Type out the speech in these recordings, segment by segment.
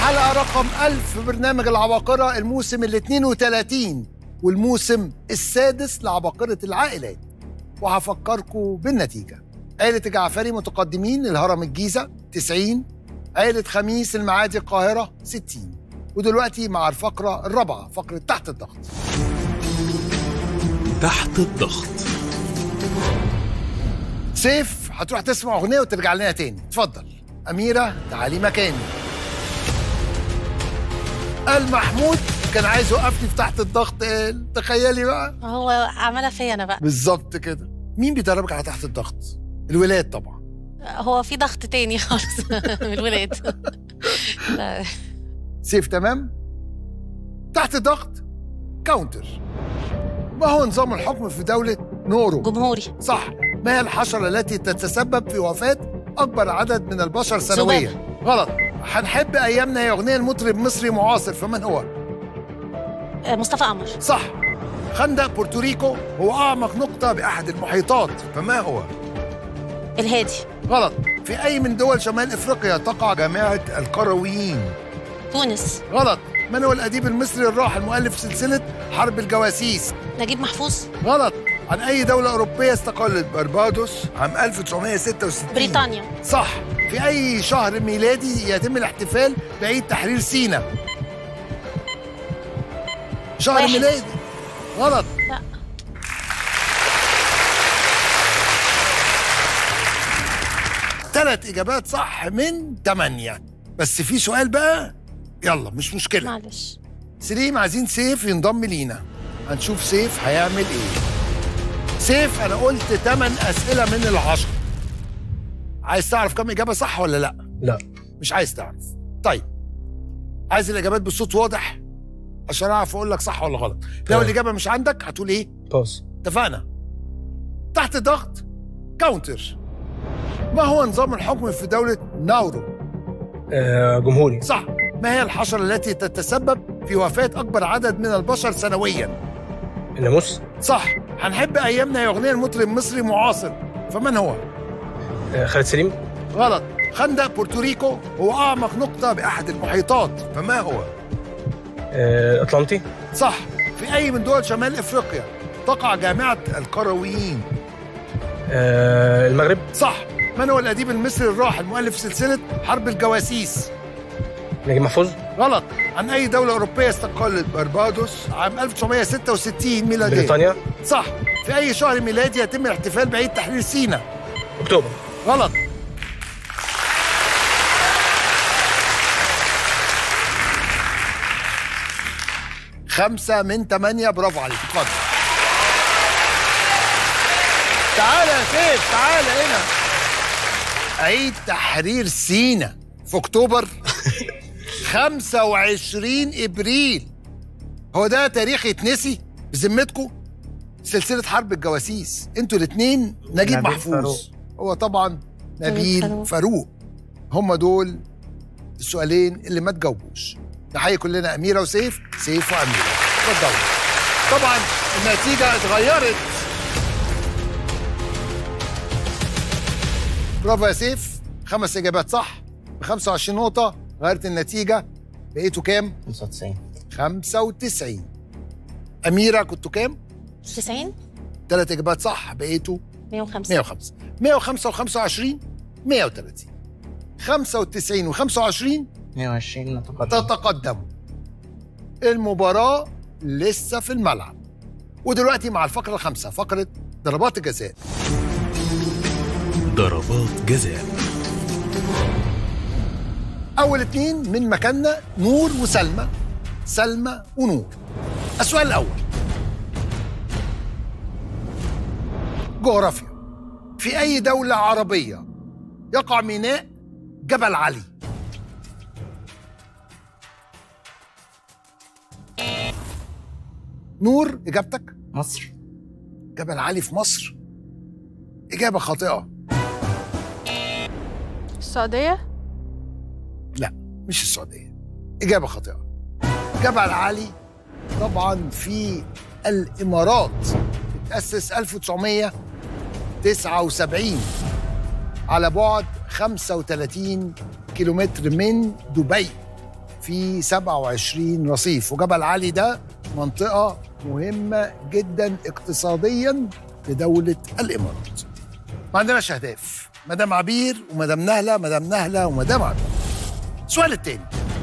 الحلقة رقم 1000 في برنامج العباقرة الموسم ال 32 والموسم السادس لعباقرة العائلات وهفكركم بالنتيجة عائلة الجعفري متقدمين الهرم الجيزة 90 عائلة خميس المعادي القاهرة 60 ودلوقتي مع الفقرة الرابعة فقرة تحت الضغط تحت الضغط سيف هتروح تسمع أغنية وترجع لنا تاني اتفضل أميرة تعالي مكاني قال محمود كان عايز يوقفني في تحت الضغط قال تخيلي بقى هو عملها فيا انا بقى بالظبط كده مين بيدربك على تحت الضغط الولاد طبعا هو في ضغط تاني خالص من الولاد لا سيف تمام تحت ضغط كاونتر ما هو نظام الحكم في دولة نورو جمهوري صح ما هي الحشرة التي تتسبب في وفاة أكبر عدد من البشر سنويا غلط هنحب أيامنا هي أغنية المطرب مصري معاصر فمن هو آه، مصطفى قمر صح خندق بورتوريكو هو أعمق نقطة بأحد المحيطات فما هو الهادي غلط في أي من دول شمال إفريقيا تقع جامعة القرويين تونس غلط من هو الأديب المصري الراحل مؤلف سلسلة حرب الجواسيس نجيب محفوظ غلط عن أي دولة أوروبية استقلت بربادوس عام 1966 بريطانيا صح في أي شهر ميلادي يتم الاحتفال بعيد تحرير سيناء شهر واحد. ميلادي غلط لا ثلاث إجابات صح من ثمانية بس في سؤال بقى يلا مش مشكلة معلش سليم عايزين سيف ينضم لينا هنشوف سيف هيعمل ايه سيف انا قلت 8 اسئله من العشر عايز تعرف كم اجابه صح ولا لا لا مش عايز تعرف طيب عايز الاجابات بصوت واضح عشان اعرف اقول لك صح ولا غلط لو تمام. الاجابه مش عندك هتقول ايه باوز اتفقنا تحت ضغط كاونتر ما هو نظام الحكم في دوله ناورو آه جمهوري صح ما هي الحشرة التي تتسبب في وفاة أكبر عدد من البشر سنويا؟ الناموس صح هنحب أيامنا يا أغنية المطرب مصري معاصر فمن هو؟ آه خالد سليم غلط خندق بورتوريكو هو أعمق نقطة بأحد المحيطات فما هو؟ آه اطلنطي صح في أي من دول شمال إفريقيا تقع جامعة القرويين؟ آه المغرب صح من هو الأديب المصري الراحل مؤلف سلسلة حرب الجواسيس؟ نجيب محفوظ غلط عن أي دولة أوروبية استقلت بربادوس عام 1966 ميلادية؟ بريطانيا صح في أي شهر ميلادي يتم الاحتفال بعيد تحرير سيناء اكتوبر غلط خمسة من ثمانية برافو عليك اتفضل تعالى يا سيف تعالى هنا عيد تحرير سيناء في اكتوبر 25 ابريل هو ده تاريخ يتنسي بذمتكم سلسله حرب الجواسيس انتوا الاثنين نجيب نبيل محفوظ فاروق. هو طبعا نبيل فاروق. فاروق هم دول السؤالين اللي ما تجاوبوش نحيي كلنا اميره وسيف سيف واميره اتفضلوا طبعا النتيجه اتغيرت برافو يا سيف خمس اجابات صح ب 25 نقطه غيرت النتيجه بقيتوا كام 95 95 اميره كنتوا كام 90 ثلاث اجابات صح بقيتوا 105 105 105 و25 130 95 و25 120 نتقدم تتقدموا المباراة لسه في الملعب ودلوقتي مع الفقرة الخامسة فقرة ضربات الجزاء ضربات جزاء أول اتنين من مكاننا نور وسلمى سلمى ونور السؤال الأول جغرافيا في أي دولة عربية يقع ميناء جبل علي نور إجابتك مصر جبل علي في مصر إجابة خاطئة السعودية لا مش السعودية إجابة خاطئة جبل علي طبعا في الإمارات اتأسس 1979 على بعد 35 كيلومتر من دبي في 27 رصيف وجبل علي ده منطقة مهمة جدا اقتصاديا لدولة الإمارات ما عندناش أهداف مدام عبير ومدام نهلة مدام نهلة ومدام عبير السؤال التاني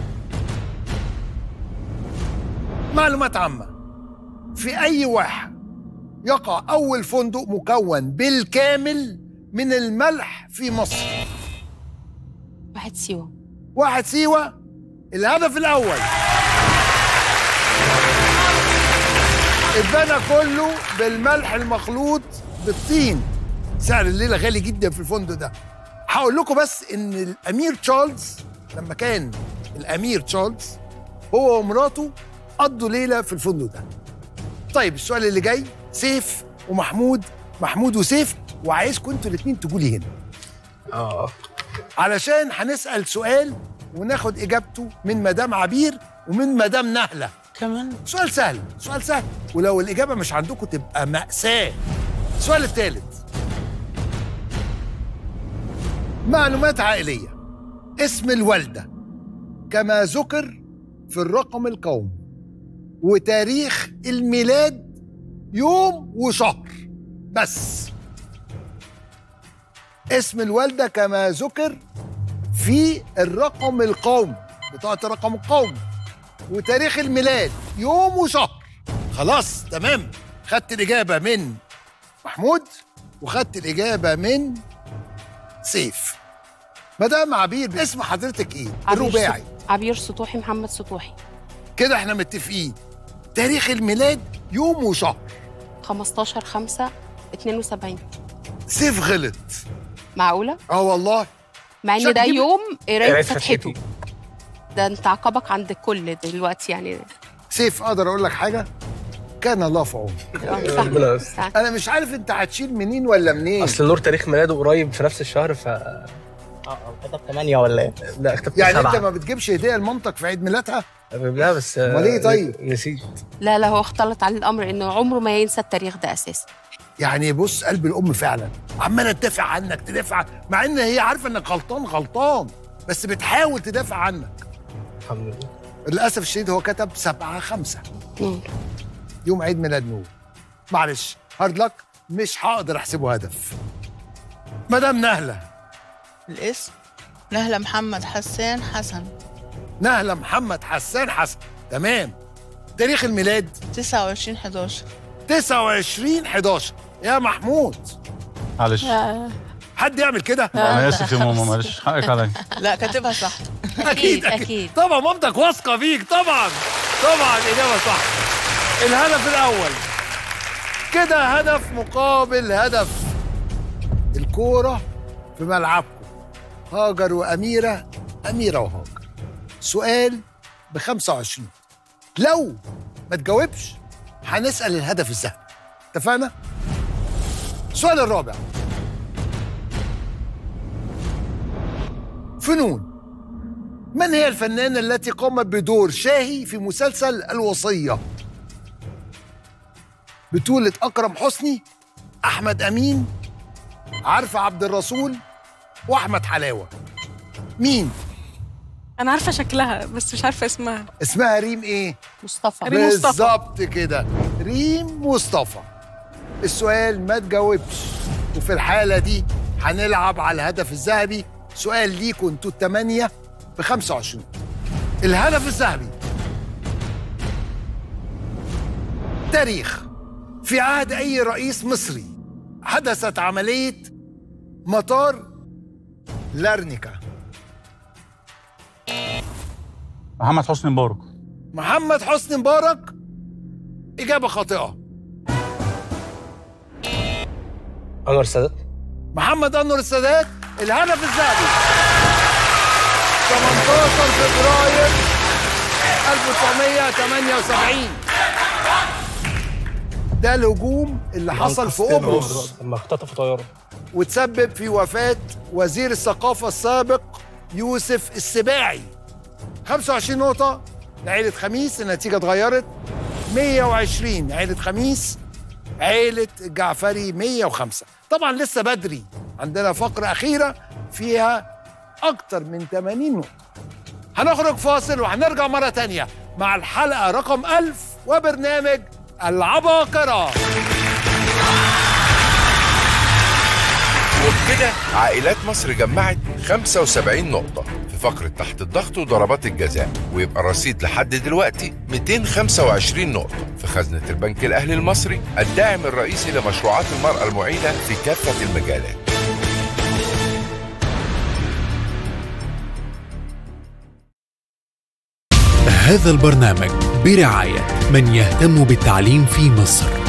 معلومات عامة في أي واحة يقع أول فندق مكون بالكامل من الملح في مصر واحد سيوة واحد سيوة الهدف الأول اتبنى كله بالملح المخلوط بالطين سعر الليلة غالي جدا في الفندق ده هقول لكم بس ان الامير تشارلز لما كان الامير تشارلز هو ومراته قضوا ليلة في الفندق ده طيب السؤال اللي جاي سيف ومحمود محمود وسيف وعايزكم انتوا الاثنين تقولي هنا اه علشان هنسأل سؤال وناخد إجابته من مدام عبير ومن مدام نهلة كمان سؤال سهل سؤال سهل ولو الإجابة مش عندكم تبقى مأساة السؤال الثالث معلومات عائلية اسم الوالدة كما ذكر في الرقم القومي وتاريخ الميلاد يوم وشهر بس اسم الوالدة كما ذكر في الرقم القومي بطاقة الرقم القومي وتاريخ الميلاد يوم وشهر خلاص تمام خدت الإجابة من محمود وخدت الإجابة من سيف مدام عبير اسم حضرتك ايه؟ عبير الرباعي سط- عبير سطوحي محمد سطوحي كده احنا متفقين تاريخ الميلاد يوم وشهر 15 5 72 سيف غلط معقولة؟ اه والله مع شو ان ده هتجيب- يوم قراية قراية فتحته فتحتي. ده انت عقبك عند الكل دلوقتي يعني سيف اقدر اقول لك حاجه كان الله في عونك آه، صح. ربنا يستر. صح. انا مش عارف انت هتشيل منين ولا منين اصل نور تاريخ ميلاده قريب في نفس الشهر ف اه اه كتب 8 ولا ايه؟ لا كتبت يعني سبعة. انت ما بتجيبش هديه لمامتك في عيد ميلادها لا بس آه، أمال إيه طيب؟ نسيت لا لا هو اختلط عليه الامر انه عمره ما ينسى التاريخ ده اساسا يعني بص قلب الام فعلا عماله تدافع عنك تدافع مع ان هي عارفه انك غلطان غلطان بس بتحاول تدافع عنك الحمد لله للاسف الشديد هو كتب سبعة خمسة مم. يوم عيد ميلاد نور معلش هارد لك مش هقدر احسبه هدف مدام نهله الاسم نهلة محمد حسان حسن نهله محمد حسان حسن تمام تاريخ الميلاد 29 11 29 11 يا محمود معلش حد يعمل كده انا اسف يا ماما معلش حقك عليا لا كاتبها صح اكيد اكيد طبعا مامتك واثقه فيك طبعا طبعا اجابه صح الهدف الاول كده هدف مقابل هدف الكوره في ملعبكم هاجر واميره اميره وهاجر سؤال ب 25 لو ما تجاوبش هنسال الهدف الذهبي اتفقنا السؤال الرابع فنون من هي الفنانة التي قامت بدور شاهي في مسلسل الوصية؟ بطولة أكرم حسني أحمد أمين عارفة عبد الرسول وأحمد حلاوة مين؟ انا عارفه شكلها بس مش عارفه اسمها اسمها ريم إيه؟ مصطفى ريم مصطفى. بالظبط كده ريم مصطفى السؤال ما تجاوبش وفي الحالة دي هنلعب على الهدف الذهبي سؤال ليكوا انتوا التمانية ب 25 الهدف الذهبي تاريخ في عهد أي رئيس مصري حدثت عملية مطار لارنيكا محمد حسني مبارك محمد حسني مبارك إجابة خاطئة انور السادات محمد أنور السادات الهدف الذهبي 18 فبراير 1978 ده الهجوم اللي حصل في قبرص لما اختطفوا طياره وتسبب في وفاة وزير الثقافة السابق يوسف السباعي 25 نقطة لعيلة خميس النتيجة اتغيرت 120 عيلة خميس عيلة الجعفري 105 طبعا لسه بدري عندنا فقرة أخيرة فيها أكتر من 80 نقطة هنخرج فاصل وهنرجع مرة تانية مع الحلقة رقم ألف وبرنامج العباقرة وبكده عائلات مصر جمعت 75 نقطة في فقرة تحت الضغط وضربات الجزاء ويبقى الرصيد لحد دلوقتي 225 نقطة في خزنة البنك الأهلي المصري الداعم الرئيسي لمشروعات المرأة المعيلة في كافة المجالات هذا البرنامج برعاية من يهتم بالتعليم في مصر